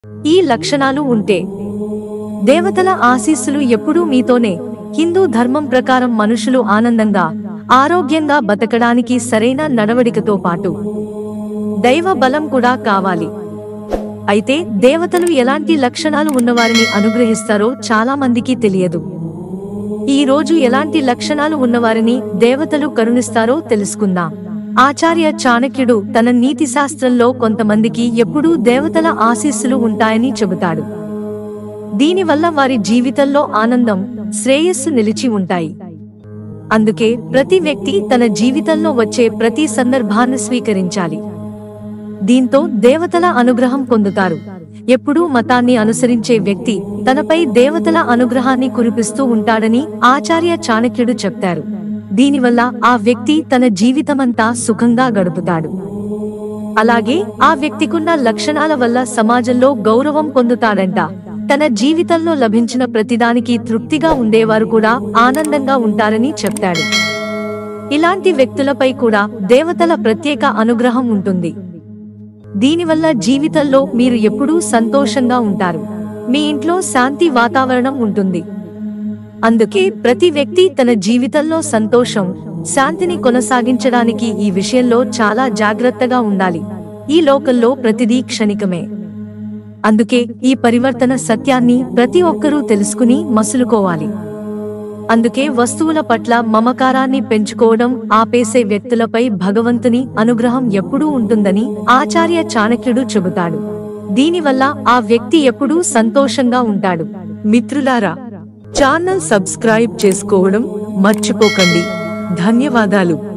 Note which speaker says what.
Speaker 1: ఈ లక్షణాలు ఉంటే దేవతల ఆశీస్సులు ఎప్పుడూ మీతోనే హిందూ ధర్మం ప్రకారం మనుషులు ఆనందంగా ఆరోగ్యంగా బతకడానికి సరైన నడవడికతో పాటు దైవ బలం కూడా కావాలి అయితే దేవతలు ఎలాంటి లక్షణాలు ఉన్నవారిని అనుగ్రహిస్తారో చాలా మందికి తెలియదు ఈ రోజు ఎలాంటి లక్షణాలు ఉన్నవారిని దేవతలు కరుణిస్తారో తెలుసుకుందాం ఆచార్య చాణక్యుడు తన నీతి శాస్త్రంలో కొంతమందికి ఎప్పుడూ దేవతల ఆశీస్సులు ఉంటాయని చెబుతాడు దీనివల్ల వారి జీవితంలో ఆనందం శ్రేయస్సు నిలిచి ఉంటాయి అందుకే ప్రతి వ్యక్తి తన జీవితంలో వచ్చే ప్రతి సందర్భాన్ని స్వీకరించాలి దీంతో దేవతల అనుగ్రహం పొందుతారు ఎప్పుడూ మతాన్ని అనుసరించే వ్యక్తి తనపై దేవతల అనుగ్రహాన్ని కురిపిస్తూ ఉంటాడని ఆచార్య చాణక్యుడు చెప్తారు దీనివల్ల ఆ వ్యక్తి తన జీవితమంతా సుఖంగా గడుపుతాడు అలాగే ఆ వ్యక్తికున్న లక్షణాల వల్ల సమాజంలో గౌరవం పొందుతాడంట తన జీవితంలో లభించిన ప్రతిదానికి తృప్తిగా ఉండేవారు కూడా ఆనందంగా ఉంటారని చెప్తాడు ఇలాంటి వ్యక్తులపై కూడా దేవతల ప్రత్యేక అనుగ్రహం ఉంటుంది దీనివల్ల జీవితంలో మీరు ఎప్పుడూ సంతోషంగా ఉంటారు మీ ఇంట్లో శాంతి వాతావరణం ఉంటుంది అందుకే ప్రతి వ్యక్తి తన జీవితంలో సంతోషం శాంతిని కొనసాగించడానికి ఈ విషయంలో చాలా జాగ్రత్తగా ఉండాలి ఈ లోకంలో ప్రతిదీ క్షణికమే అందుకే ఈ పరివర్తన సత్యాన్ని ప్రతి ఒక్కరూ తెలుసుకుని మసులుకోవాలి అందుకే వస్తువుల పట్ల మమకారాన్ని పెంచుకోవడం ఆపేసే వ్యక్తులపై భగవంతుని అనుగ్రహం ఎప్పుడూ ఉంటుందని ఆచార్య చాణక్యుడు చెబుతాడు దీనివల్ల ఆ వ్యక్తి ఎప్పుడూ సంతోషంగా ఉంటాడు మిత్రులారా ఛానల్ సబ్స్క్రైబ్ చేసుకోవడం మర్చిపోకండి ధన్యవాదాలు